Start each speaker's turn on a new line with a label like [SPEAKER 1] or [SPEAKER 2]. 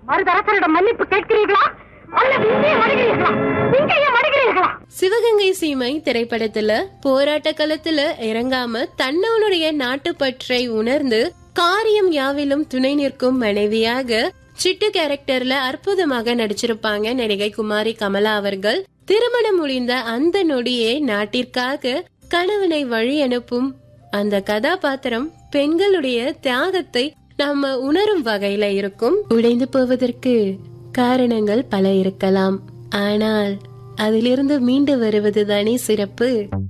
[SPEAKER 1] மருதரசரிடம் மன்னிப்பு கேட்கிறீர்களா அல்லது இங்கேயே மடுகிறீர்களா இங்கேயே மடுகிறீர்களா
[SPEAKER 2] சிவகங்கை சீமை திரைப்படத்துல போராட்ட களத்துல இறங்காம தன்னவனுடைய நாட்டுப்பற்றை உணர்ந்து காரியம் யாவிலும் துணை நிற்கும் மனைவியாக சிட்டு கேரக்டர்ல அற்புதமாக நடிச்சிருப்பாங்க நடிகை குமாரி கமலா அவர்கள் திருமணம் முடிந்த அந்த நொடியே நாட்டிற்காக கணவனை வழி அனுப்பும் அந்த கதாபாத்திரம் பெண்களுடைய தியாகத்தை நாம உணரும் வகையில இருக்கும் உடைந்து போவதற்கு காரணங்கள் பல இருக்கலாம் ஆனால் அதிலிருந்து மீண்டு வருவதுதானே சிறப்பு